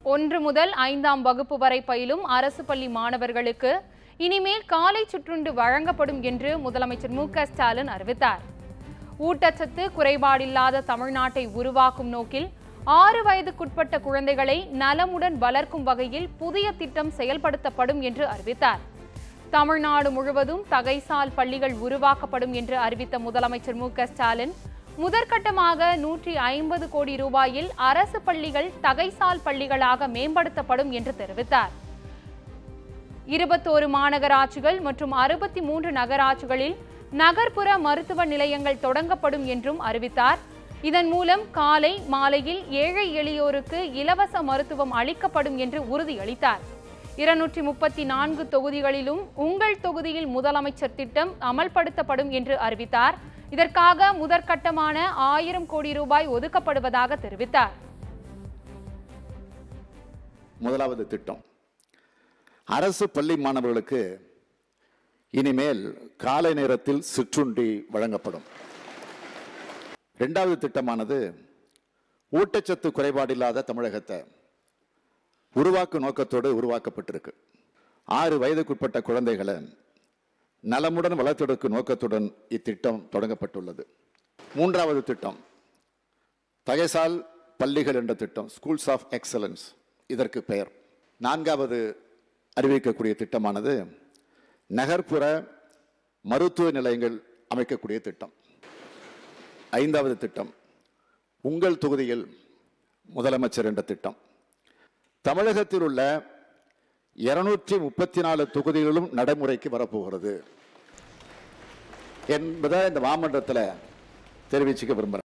ஒன்று முதல் ஐந்தாம் வகுப்பு வரை பயிலும் அரசு பள்ளி மாணவர்களுக்கு இனிமேல் காலை சுற்றுண்டு வழங்கப்படும் என்று முதலமைச்சர் மு க ஸ்டாலின் அறிவித்தார் ஊட்டச்சத்து குறைபாடில்லாத தமிழ்நாட்டை உருவாக்கும் நோக்கில் ஆறு வயதுக்குட்பட்ட குழந்தைகளை நலமுடன் வளர்க்கும் வகையில் புதிய திட்டம் செயல்படுத்தப்படும் என்று அறிவித்தார் தமிழ்நாடு முழுவதும் தகைசால் பள்ளிகள் உருவாக்கப்படும் என்று அறிவித்த முதலமைச்சர் மு க ஸ்டாலின் முதற்கட்டமாக நூற்றி ஐம்பது கோடி ரூபாயில் அரசு பள்ளிகள் தகைசால் பள்ளிகளாக மேம்படுத்தப்படும் என்று தெரிவித்தார் இருபத்தோரு மாநகராட்சிகள் மற்றும் அறுபத்தி மூன்று நகராட்சிகளில் நகர்ப்புற மருத்துவ நிலையங்கள் தொடங்கப்படும் என்றும் அறிவித்தார் இதன் மூலம் காலை மாலையில் ஏழை எளியோருக்கு இலவச மருத்துவம் அளிக்கப்படும் என்று உறுதியளித்தார் இருநூற்றி முப்பத்தி நான்கு தொகுதிகளிலும் உங்கள் தொகுதியில் முதலமைச்சர் திட்டம் அமல்படுத்தப்படும் என்று அறிவித்தார் இதற்காக முதற்கட்டமான ஆயிரம் கோடி ரூபாய் ஒதுக்கப்படுவதாக தெரிவித்தார் முதலாவது திட்டம் அரசு பள்ளி மாணவர்களுக்கு இனிமேல் காலை நேரத்தில் சிற்றுண்டி வழங்கப்படும் இரண்டாவது திட்டமானது ஊட்டச்சத்து குறைபாடில்லாத தமிழகத்தை உருவாக்கும் நோக்கத்தோடு உருவாக்கப்பட்டிருக்கு ஆறு வயதுக்குட்பட்ட குழந்தைகளை நலமுடன் வளர்த்தெடுக்கும் நோக்கத்துடன் இத்திட்டம் தொடங்கப்பட்டுள்ளது மூன்றாவது திட்டம் தகைசால் பள்ளிகள் என்ற திட்டம் ஸ்கூல்ஸ் ஆஃப் எக்ஸலன்ஸ் இதற்கு பெயர் நான்காவது அறிவிக்கக்கூடிய திட்டமானது நகர்ப்புற மருத்துவ நிலையங்கள் அமைக்கக்கூடிய திட்டம் ஐந்தாவது திட்டம் உங்கள் தொகுதியில் முதலமைச்சர் என்ற திட்டம் தமிழகத்தில் உள்ள இருநூற்றி முப்பத்தி நாலு தொகுதிகளிலும் நடைமுறைக்கு வரப்போகிறது என்பதை இந்த மாமன்றத்தில் தெரிவிச்சுக்க விரும்புகிறேன்